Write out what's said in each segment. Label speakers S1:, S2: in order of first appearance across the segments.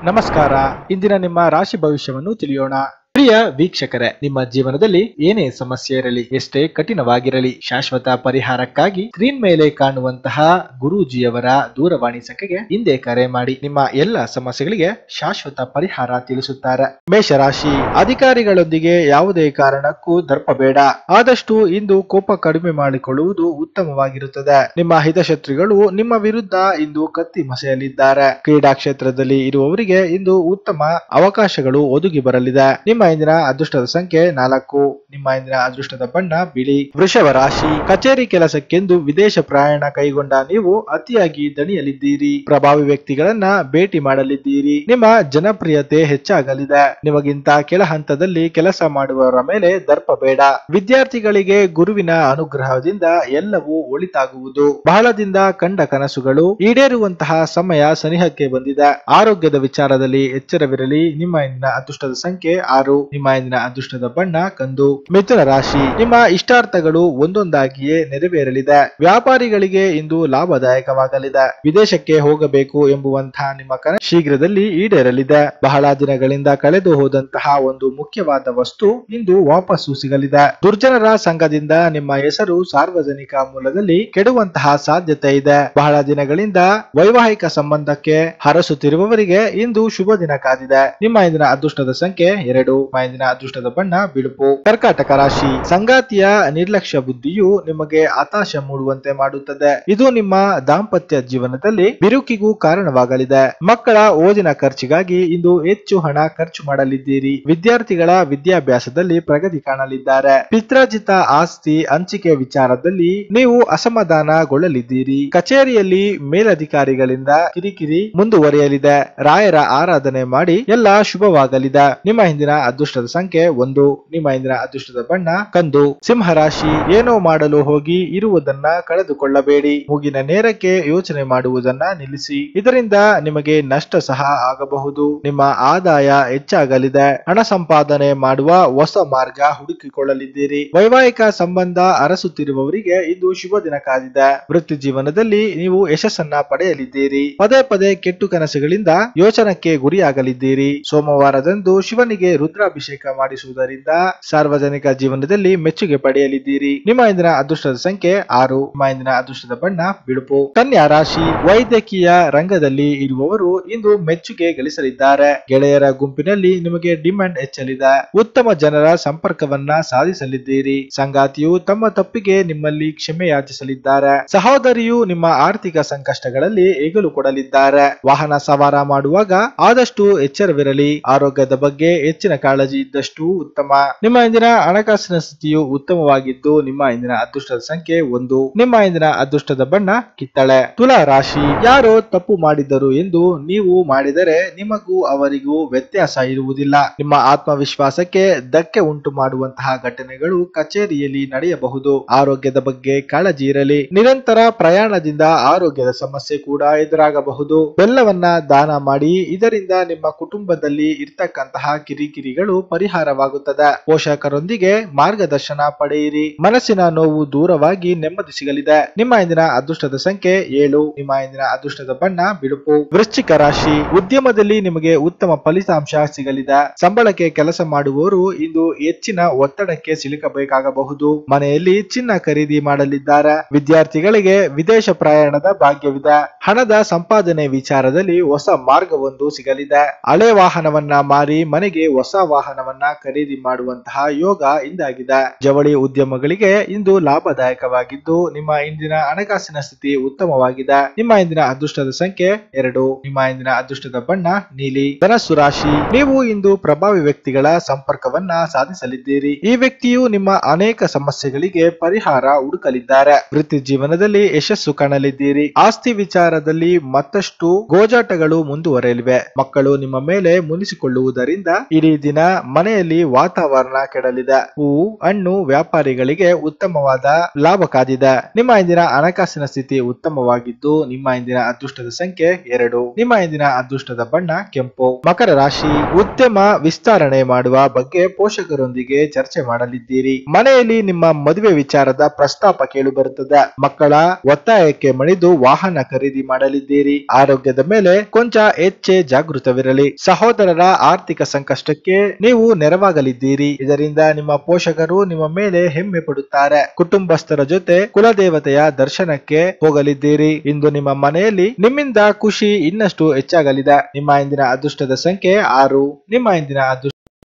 S1: ನಮಸ್ಕಾರ ಇಂದಿನ ನಿಮ್ಮ ರಾಶಿ ಭವಿಷ್ಯವನ್ನು ತಿಳಿಯೋಣ ಪ್ರಿಯ ವೀಕ್ಷಕರೇ ನಿಮ್ಮ ಜೀವನದಲ್ಲಿ ಏನೇ ಸಮಸ್ಯೆ ಇರಲಿ ಎಷ್ಟೇ ಕಠಿಣವಾಗಿರಲಿ ಶಾಶ್ವತ ಪರಿಹಾರಕ್ಕಾಗಿ ಸ್ಕ್ರೀನ್ ಮೇಲೆ ಕಾಣುವಂತಹ ಗುರೂಜಿಯವರ ದೂರವಾಣಿ ಸಂಖ್ಯೆಗೆ ಹಿಂದೆ ಕರೆ ಮಾಡಿ ನಿಮ್ಮ ಎಲ್ಲ ಸಮಸ್ಯೆಗಳಿಗೆ ಶಾಶ್ವತ ಪರಿಹಾರ ತಿಳಿಸುತ್ತಾರೆ ಮೇಷರಾಶಿ ಅಧಿಕಾರಿಗಳೊಂದಿಗೆ ಯಾವುದೇ ಕಾರಣಕ್ಕೂ ದರ್ಪಬೇಡ ಆದಷ್ಟು ಇಂದು ಕೋಪ ಕಡಿಮೆ ಮಾಡಿಕೊಳ್ಳುವುದು ಉತ್ತಮವಾಗಿರುತ್ತದೆ ನಿಮ್ಮ ಹಿತಶತ್ರುಗಳು ನಿಮ್ಮ ವಿರುದ್ಧ ಇಂದು ಕತ್ತಿ ಮಸೆಯಲಿದ್ದಾರೆ ಕ್ರೀಡಾ ಕ್ಷೇತ್ರದಲ್ಲಿ ಇರುವವರಿಗೆ ಇಂದು ಉತ್ತಮ ಅವಕಾಶಗಳು ಒದಗಿ ಬರಲಿದೆ ನಿಮ್ಮ ಇಂದಿನ ಅದೃಷ್ಟದ ಸಂಖ್ಯೆ ನಾಲ್ಕು ನಿಮ್ಮ ಇಂದಿನ ಅದೃಷ್ಟದ ಬಣ್ಣ ಬಿಳಿ ವೃಷಭ ರಾಶಿ ಕಚೇರಿ ಕೆಲಸಕ್ಕೆಂದು ವಿದೇಶ ಪ್ರಯಾಣ ಕೈಗೊಂಡ ನೀವು ಅತಿಯಾಗಿ ದಣಿಯಲಿದ್ದೀರಿ ಪ್ರಭಾವಿ ವ್ಯಕ್ತಿಗಳನ್ನ ಭೇಟಿ ಮಾಡಲಿದ್ದೀರಿ ನಿಮ್ಮ ಜನಪ್ರಿಯತೆ ಹೆಚ್ಚಾಗಲಿದೆ ನಿಮಗಿಂತ ಕೆಳ ಹಂತದಲ್ಲಿ ಕೆಲಸ ಮಾಡುವವರ ಮೇಲೆ ದರ್ಪ ಬೇಡ ವಿದ್ಯಾರ್ಥಿಗಳಿಗೆ ಗುರುವಿನ ಅನುಗ್ರಹದಿಂದ ಎಲ್ಲವೂ ಒಳಿತಾಗುವುದು ಬಹಳದಿಂದ ಕಂಡ ಕನಸುಗಳು ಈಡೇರುವಂತಹ ಸಮಯ ಸನಿಹಕ್ಕೆ ಬಂದಿದೆ ಆರೋಗ್ಯದ ವಿಚಾರದಲ್ಲಿ ಎಚ್ಚರವಿರಲಿ ನಿಮ್ಮ ಇಂದಿನ ಅದೃಷ್ಟದ ಸಂಖ್ಯೆ ಆರು ನಿಮ್ಮ ಇಂದಿನ ಅದೃಷ್ಟದ ಬಣ್ಣ ಕಂದು ಮಿಥುನ ರಾಶಿ ನಿಮ್ಮ ಇಷ್ಟಾರ್ಥಗಳು ಒಂದೊಂದಾಗಿಯೇ ನೆರವೇರಲಿದೆ ವ್ಯಾಪಾರಿಗಳಿಗೆ ಇಂದು ಲಾಭದಾಯಕವಾಗಲಿದೆ ವಿದೇಶಕ್ಕೆ ಹೋಗಬೇಕು ಎಂಬುವಂತಹ ನಿಮ್ಮ ಕನಸು ಶೀಘ್ರದಲ್ಲಿ ಈಡೇರಲಿದೆ ಬಹಳ ದಿನಗಳಿಂದ ಕಳೆದು ಹೋದಂತಹ ಒಂದು ಮುಖ್ಯವಾದ ವಸ್ತು ಇಂದು ವಾಪಸ್ಸು ಸಿಗಲಿದೆ ದುರ್ಜನರ ಸಂಘದಿಂದ ನಿಮ್ಮ ಹೆಸರು ಸಾರ್ವಜನಿಕ ಮೂಲದಲ್ಲಿ ಕೆಡುವಂತಹ ಸಾಧ್ಯತೆ ಇದೆ ಬಹಳ ದಿನಗಳಿಂದ ವೈವಾಹಿಕ ಸಂಬಂಧಕ್ಕೆ ಹರಸುತ್ತಿರುವವರಿಗೆ ಇಂದು ಶುಭ ದಿನ ಕಾದಿದೆ ನಿಮ್ಮ ಇಂದಿನ ಅದೃಷ್ಟದ ಸಂಖ್ಯೆ ಎರಡು ನಿಮ್ಮ ಇಂದಿನ ಅದೃಷ್ಟದ ಬಣ್ಣ ಬಿಳುಪು ಕರ್ಕಾಟಕ ರಾಶಿ ಸಂಗಾತಿಯ ನಿರ್ಲಕ್ಷ್ಯ ಬುದ್ಧಿಯು ನಿಮಗೆ ಹತಾಶ ಮೂಡುವಂತೆ ಮಾಡುತ್ತದೆ ಇದು ನಿಮ್ಮ ದಾಂಪತ್ಯ ಜೀವನದಲ್ಲಿ ಬಿರುಕಿಗೂ ಕಾರಣವಾಗಲಿದೆ ಮಕ್ಕಳ ಓದಿನ ಖರ್ಚಿಗಾಗಿ ಇಂದು ಹೆಚ್ಚು ಹಣ ಖರ್ಚು ಮಾಡಲಿದ್ದೀರಿ ವಿದ್ಯಾರ್ಥಿಗಳ ವಿದ್ಯಾಭ್ಯಾಸದಲ್ಲಿ ಪ್ರಗತಿ ಕಾಣಲಿದ್ದಾರೆ ಪಿತ್ರಾಜಿತ ಆಸ್ತಿ ಹಂಚಿಕೆ ವಿಚಾರದಲ್ಲಿ ನೀವು ಅಸಮಾಧಾನಗೊಳ್ಳಲಿದ್ದೀರಿ ಕಚೇರಿಯಲ್ಲಿ ಮೇಲಧಿಕಾರಿಗಳಿಂದ ಕಿರಿಕಿರಿ ಮುಂದುವರಿಯಲಿದೆ ರಾಯರ ಆರಾಧನೆ ಮಾಡಿ ಎಲ್ಲ ಶುಭವಾಗಲಿದೆ ನಿಮ್ಮ ಹಿಂದಿನ ಅದೃಷ್ಟದ ಸಂಖ್ಯೆ ಒಂದು ನಿಮ್ಮ ಹಿಂದಿನ ಅದೃಷ್ಟದ ಬಣ್ಣ ಕಂದು ಸಿಂಹರಾಶಿ ಏನೋ ಮಾಡಲು ಹೋಗಿ ಇರುವುದನ್ನ ಕಳೆದುಕೊಳ್ಳಬೇಡಿ ಮೂಗಿನ ನೇರಕ್ಕೆ ಯೋಚನೆ ಮಾಡುವುದನ್ನ ನಿಲ್ಲಿಸಿ ಇದರಿಂದ ನಿಮಗೆ ನಷ್ಟ ಸಹ ಆಗಬಹುದು ನಿಮ್ಮ ಆದಾಯ ಹೆಚ್ಚಾಗಲಿದೆ ಹಣ ಸಂಪಾದನೆ ಮಾಡುವ ಹೊಸ ಮಾರ್ಗ ಹುಡುಕಿಕೊಳ್ಳಲಿದ್ದೀರಿ ವೈವಾಹಿಕ ಸಂಬಂಧ ಅರಸುತ್ತಿರುವವರಿಗೆ ಇದು ಶುಭ ದಿನ ಕಾದಿದೆ ವೃತ್ತಿ ಜೀವನದಲ್ಲಿ ನೀವು ಯಶಸ್ಸನ್ನ ಪಡೆಯಲಿದ್ದೀರಿ ಪದೇ ಪದೇ ಕೆಟ್ಟು ಕನಸುಗಳಿಂದ ಯೋಚನಕ್ಕೆ ಗುರಿಯಾಗಲಿದ್ದೀರಿ ಸೋಮವಾರದಂದು ಶಿವನಿಗೆ ರುದ್ರಾಭಿಷೇಕ ಮಾಡಿಸುವುದರಿಂದ ಸಾರ್ವಜನಿಕ ಜೀವನದಲ್ಲಿ ಮೆಚ್ಚುಗೆ ಪಡೆಯಲಿದ್ದೀರಿ ನಿಮ್ಮ ಇಂದಿನ ಅದೃಷ್ಟದ ಸಂಖ್ಯೆ ಆರು ನಿಮ್ಮ ಇಂದಿನ ಅದೃಷ್ಟದ ಬಣ್ಣ ಬಿಳುಪು ಕನ್ಯಾ ರಾಶಿ ವೈದ್ಯಕೀಯ ರಂಗದಲ್ಲಿ ಇರುವವರು ಇಂದು ಮೆಚ್ಚುಗೆ ಗಳಿಸಲಿದ್ದಾರೆ ಗೆಳೆಯರ ಗುಂಪಿನಲ್ಲಿ ನಿಮಗೆ ಡಿಮ್ಯಾಂಡ್ ಹೆಚ್ಚಲಿದೆ ಉತ್ತಮ ಜನರ ಸಂಪರ್ಕವನ್ನ ಸಾಧಿಸಲಿದ್ದೀರಿ ಸಂಗಾತಿಯು ತಮ್ಮ ತಪ್ಪಿಗೆ ನಿಮ್ಮಲ್ಲಿ ಕ್ಷಮೆ ಯಾಚಿಸಲಿದ್ದಾರೆ ಸಹೋದರಿಯು ನಿಮ್ಮ ಆರ್ಥಿಕ ಸಂಕಷ್ಟಗಳಲ್ಲಿ ಎಗಲು ಕೊಡಲಿದ್ದಾರೆ ವಾಹನ ಸವಾರ ಮಾಡುವಾಗ ಆದಷ್ಟು ಎಚ್ಚರವಿರಲಿ ಆರೋಗ್ಯದ ಬಗ್ಗೆ ಹೆಚ್ಚಿನ ಕಾಳಜಿ ಇದ್ದಷ್ಟು ಉತ್ತಮ ನಿಮ್ಮ ಇಂದಿನ ಹಣಕಾಸಿನ ಸ್ಥಿತಿಯು ಉತ್ತಮವಾಗಿದ್ದು ನಿಮ್ಮ ಇಂದಿನ ಅದೃಷ್ಟದ ಸಂಖ್ಯೆ ಒಂದು ನಿಮ್ಮ ಇಂದಿನ ಅದೃಷ್ಟದ ಬಣ್ಣ ಕಿತ್ತಳೆ ತುಲಾ ರಾಶಿ ಯಾರೋ ತಪ್ಪು ಮಾಡಿದ್ದರು ಎಂದು ನೀವು ಮಾಡಿದರೆ ನಿಮಗೂ ಅವರಿಗೂ ವ್ಯತ್ಯಾಸ ಇರುವುದಿಲ್ಲ ನಿಮ್ಮ ಆತ್ಮವಿಶ್ವಾಸಕ್ಕೆ ಧಕ್ಕೆ ಉಂಟು ಮಾಡುವಂತಹ ಘಟನೆಗಳು ಕಚೇರಿಯಲ್ಲಿ ನಡೆಯಬಹುದು ಆರೋಗ್ಯದ ಬಗ್ಗೆ ಕಾಳಜಿ ಇರಲಿ ನಿರಂತರ ಪ್ರಯಾಣದಿಂದ ಆರೋಗ್ಯದ ಸಮಸ್ಯೆ ಕೂಡ ಎದುರಾಗಬಹುದು ಬೆಲ್ಲವನ್ನ ದಾನ ಮಾಡಿ ಇದರಿಂದ ನಿಮ್ಮ ಕುಟುಂಬದಲ್ಲಿ ಇರ್ತಕ್ಕಂತಹ ಕಿರಿಕಿರಿಗಳು ಪರಿಹಾರವಾಗುತ್ತದೆ ಪೋಷಕರೊಂದಿಗೆ ಮಾರ್ಗದರ್ಶನ ಪಡೆಯಿರಿ ಮನಸ್ಸಿನ ನೋವು ದೂರವಾಗಿ ನೆಮ್ಮದಿ ಸಿಗಲಿದೆ ನಿಮ್ಮ ಇಂದಿನ ಅದೃಷ್ಟದ ಸಂಖ್ಯೆ ಏಳು ನಿಮ್ಮ ಇಂದಿನ ಅದೃಷ್ಟದ ಬಣ್ಣ ಬಿಳುಪು ವೃಶ್ಚಿಕ ರಾಶಿ ಉದ್ಯಮದಲ್ಲಿ ನಿಮಗೆ ಉತ್ತಮ ಫಲಿತಾಂಶ ಸಿಗಲಿದೆ ಸಂಬಳಕ್ಕೆ ಕೆಲಸ ಮಾಡುವವರು ಇಂದು ಹೆಚ್ಚಿನ ಒತ್ತಡಕ್ಕೆ ಸಿಲುಕಬೇಕಾಗಬಹುದು ಮನೆಯಲ್ಲಿ ಚಿನ್ನ ಖರೀದಿ ಮಾಡಲಿದ್ದಾರೆ ವಿದ್ಯಾರ್ಥಿಗಳಿಗೆ ವಿದೇಶ ಪ್ರಯಾಣದ ಭಾಗ್ಯವಿದೆ ಹಣದ ಸಂಪಾದನೆ ವಿಚಾರದಲ್ಲಿ ಹೊಸ ಮಾರ್ಗವೊಂದು ಸಿಗಲಿದೆ ಹಳೆ ವಾಹನವನ್ನ ಮಾರಿ ಮನೆಗೆ ಹೊಸ ವಾಹನವನ್ನ ಖರೀದಿ ಮಾಡುವಂತಹ ಯೋಗ ಇಂದಾಗಿದೆ ಜವಳಿ ಉದ್ಯಮಗಳಿಗೆ ಇಂದು ಲಾಭದಾಯಕವಾಗಿದ್ದು ನಿಮ್ಮ ಇಂದಿನ ಹಣಕಾಸಿನ ಸ್ಥಿತಿ ಉತ್ತಮವಾಗಿದೆ ನಿಮ್ಮ ಇಂದಿನ ಅದೃಷ್ಟದ ಸಂಖ್ಯೆ ಎರಡು ನಿಮ್ಮ ಇಂದಿನ ಅದೃಷ್ಟದ ಬಣ್ಣ ನೀಲಿ ಧನಸ್ಸು ರಾಶಿ ನೀವು ಇಂದು ಪ್ರಭಾವಿ ವ್ಯಕ್ತಿಗಳ ಸಂಪರ್ಕವನ್ನ ಸಾಧಿಸಲಿದ್ದೀರಿ ಈ ವ್ಯಕ್ತಿಯು ನಿಮ್ಮ ಅನೇಕ ಸಮಸ್ಯೆಗಳಿಗೆ ಪರಿಹಾರ ಹುಡುಕಲಿದ್ದಾರೆ ವೃತ್ತಿ ಜೀವನದಲ್ಲಿ ಯಶಸ್ಸು ಕಾಣಲಿದ್ದೀರಿ ಆಸ್ತಿ ವಿಚಾರದಲ್ಲಿ ಮತ್ತಷ್ಟು ಗೋಜಾಟಗಳು ಮುಂದುವರೆಯಲಿವೆ ಮಕ್ಕಳು ನಿಮ್ಮ ಮೇಲೆ ಮುನಿಸಿಕೊಳ್ಳುವುದರಿಂದ ಇಡೀ ದಿನ ಮನೆಯಲ್ಲಿ ವಾತಾವರಣ ಕೆಡಲಿದೆ ಹೂವು ಹಣ್ಣು ವ್ಯಾಪಾರಿಗಳಿಗೆ ಉತ್ತಮವಾದ ಲಾಭ ಕಾದಿದೆ ನಿಮ್ಮ ಇಂದಿನ ಹಣಕಾಸಿನ ಸ್ಥಿತಿ ಉತ್ತಮವಾಗಿದ್ದು ನಿಮ್ಮ ಇಂದಿನ ಅದೃಷ್ಟದ ಸಂಖ್ಯೆ ಎರಡು ನಿಮ್ಮ ಇಂದಿನ ಅದೃಷ್ಟದ ಬಣ್ಣ ಕೆಂಪು ಮಕರ ರಾಶಿ ಉದ್ಯಮ ವಿಸ್ತರಣೆ ಮಾಡುವ ಬಗ್ಗೆ ಪೋಷಕರೊಂದಿಗೆ ಚರ್ಚೆ ಮಾಡಲಿದ್ದೀರಿ ಮನೆಯಲ್ಲಿ ನಿಮ್ಮ ಮದುವೆ ವಿಚಾರದ ಪ್ರಸ್ತಾಪ ಕೇಳಿಬರುತ್ತದೆ ಮಕ್ಕಳ ಒತ್ತಾಯಕ್ಕೆ ಮಣಿದು ವಾಹನ ಖರೀದಿ ಮಾಡಲಿದ್ದೀರಿ ಆರೋಗ್ಯದ ಮೇಲೆ ಕೊಂಚ ಹೆಚ್ಚೆ ಜಾಗೃತವಿರಲಿ ಸಹೋದರರ ಆರ್ಥಿಕ ಸಂಕಷ್ಟಕ್ಕೆ ನೀವು ನೆರವಾಗಲಿದ್ದೀರಿ ಇದರಿಂದ ನಿಮ್ಮ ಪೋಷಕರು ನಿಮ್ಮ ಮೇಲೆ ಹೆಮ್ಮೆ ಪಡುತ್ತಾರೆ ಕುಟುಂಬಸ್ಥರ ಜೊತೆ ಕುಲದೇವತೆಯ ದರ್ಶನಕ್ಕೆ ಹೋಗಲಿದ್ದೀರಿ ಇಂದು ನಿಮ್ಮ ಮನೆಯಲ್ಲಿ ನಿಮ್ಮಿಂದ ಖುಷಿ ಇನ್ನಷ್ಟು ಹೆಚ್ಚಾಗಲಿದೆ ನಿಮ್ಮ ಇಂದಿನ ಅದೃಷ್ಟದ ಸಂಖ್ಯೆ ಆರು ನಿಮ್ಮ ಇಂದಿನ ಅದೃಷ್ಟ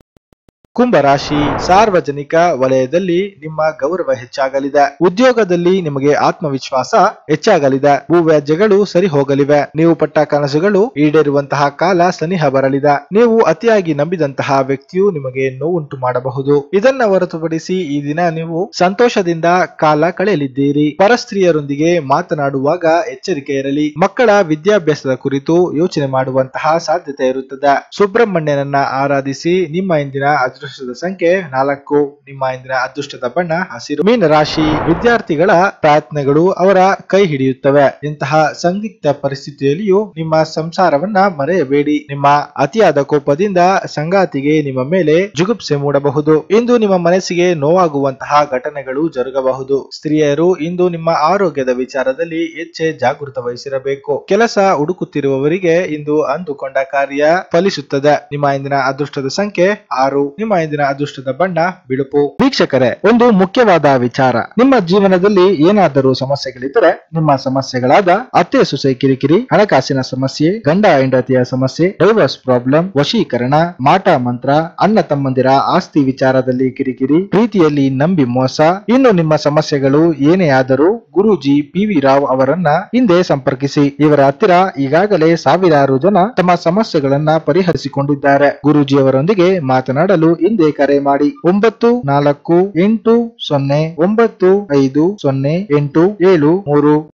S1: ಕುಂಭರಾಶಿ ಸಾರ್ವಜನಿಕ ವಲಯದಲ್ಲಿ ನಿಮ್ಮ ಗೌರವ ಹೆಚ್ಚಾಗಲಿದೆ ಉದ್ಯೋಗದಲ್ಲಿ ನಿಮಗೆ ಆತ್ಮವಿಶ್ವಾಸ ಹೆಚ್ಚಾಗಲಿದೆ ಭೂವ್ಯಾಜ್ಯಗಳು ಸರಿ ಹೋಗಲಿವೆ ನೀವು ಪಟ್ಟ ಕನಸುಗಳು ಈಡೇರುವಂತಹ ಕಾಲ ಸನಿಹ ಬರಲಿದೆ ನೀವು ಅತಿಯಾಗಿ ನಂಬಿದಂತಹ ವ್ಯಕ್ತಿಯು ನಿಮಗೆ ನೋವುಂಟು ಮಾಡಬಹುದು ಇದನ್ನ ಹೊರತುಪಡಿಸಿ ಈ ದಿನ ನೀವು ಸಂತೋಷದಿಂದ ಕಾಲ ಕಳೆಯಲಿದ್ದೀರಿ ಪರಸ್ತ್ರೀಯರೊಂದಿಗೆ ಮಾತನಾಡುವಾಗ ಎಚ್ಚರಿಕೆ ಇರಲಿ ಮಕ್ಕಳ ವಿದ್ಯಾಭ್ಯಾಸದ ಕುರಿತು ಯೋಚನೆ ಮಾಡುವಂತಹ ಸಾಧ್ಯತೆ ಇರುತ್ತದೆ ಸುಬ್ರಹ್ಮಣ್ಯನನ್ನ ಆರಾಧಿಸಿ ನಿಮ್ಮ ಇಂದಿನ ಅದೃಷ್ಟದ ಸಂಖ್ಯೆ ನಾಲ್ಕು ನಿಮ್ಮ ಇಂದಿನ ಅದೃಷ್ಟದ ಬಣ್ಣ ಹಸಿರು ಮೀನ ರಾಶಿ ವಿದ್ಯಾರ್ಥಿಗಳ ಪ್ರಯತ್ನಗಳು ಅವರ ಕೈ ಹಿಡಿಯುತ್ತವೆ ಇಂತಹ ಸಂದಿಗ್ಧ ಪರಿಸ್ಥಿತಿಯಲ್ಲಿಯೂ ನಿಮ್ಮ ಸಂಸಾರವನ್ನ ಮರೆಯಬೇಡಿ ನಿಮ್ಮ ಅತಿಯಾದ ಕೋಪದಿಂದ ಸಂಗಾತಿಗೆ ನಿಮ್ಮ ಮೇಲೆ ಜುಗುಪ್ಸೆ ಮೂಡಬಹುದು ಇಂದು ನಿಮ್ಮ ಮನಸ್ಸಿಗೆ ನೋವಾಗುವಂತಹ ಘಟನೆಗಳು ಜರುಗಬಹುದು ಸ್ತ್ರೀಯರು ಇಂದು ನಿಮ್ಮ ಆರೋಗ್ಯದ ವಿಚಾರದಲ್ಲಿ ಹೆಚ್ಚೆ ಜಾಗೃತ ವಹಿಸಿರಬೇಕು ಕೆಲಸ ಹುಡುಕುತ್ತಿರುವವರಿಗೆ ಇಂದು ಅಂದುಕೊಂಡ ಕಾರ್ಯ ಫಲಿಸುತ್ತದೆ ನಿಮ್ಮ ಇಂದಿನ ಅದೃಷ್ಟದ ಸಂಖ್ಯೆ ಆರು ನಿಮ್ಮ ಇಂದಿನ ಅದೃಷ್ಟದ ಬಣ್ಣ ಬಿಳುಪು ವೀಕ್ಷಕರೇ ಒಂದು ಮುಖ್ಯವಾದ ವಿಚಾರ ನಿಮ್ಮ ಜೀವನದಲ್ಲಿ ಏನಾದರೂ ಸಮಸ್ಯೆಗಳಿದ್ದರೆ ನಿಮ್ಮ ಸಮಸ್ಯೆಗಳಾದ ಅತ್ತೆ ಸೊಸೆ ಕಿರಿಕಿರಿ ಹಣಕಾಸಿನ ಸಮಸ್ಯೆ ಗಂಡ ಹೆಂಡತಿಯ ಸಮಸ್ಯೆ ಡೈವರ್ಸ್ ಪ್ರಾಬ್ಲಮ್ ವಶೀಕರಣ ಮಾಟ ಮಂತ್ರ ಅಣ್ಣ ತಮ್ಮಂದಿರ ಆಸ್ತಿ ವಿಚಾರದಲ್ಲಿ ಕಿರಿಕಿರಿ ಪ್ರೀತಿಯಲ್ಲಿ ನಂಬಿ ಮೋಸ ಇನ್ನು ನಿಮ್ಮ ಸಮಸ್ಯೆಗಳು ಏನೇ ಆದರೂ ಗುರೂಜಿ ಪಿ ವಿ ರಾವ್ ಅವರನ್ನ ಹಿಂದೆ ಸಂಪರ್ಕಿಸಿ ಇವರ ಹತ್ತಿರ ಈಗಾಗಲೇ ಸಾವಿರಾರು ಜನ ತಮ್ಮ ಸಮಸ್ಯೆಗಳನ್ನ ಪರಿಹರಿಸಿಕೊಂಡಿದ್ದಾರೆ ಗುರೂಜಿ ಅವರೊಂದಿಗೆ ಮಾತನಾಡಲು ಹಿಂದೆ ಕರೆ ಮಾಡಿ ಒಂಬತ್ತು ನಾಲ್ಕು ಎಂಟು ಸೊನ್ನೆ ಒಂಬತ್ತು ಐದು ಸೊನ್ನೆ ಎಂಟು ಏಳು ಮೂರು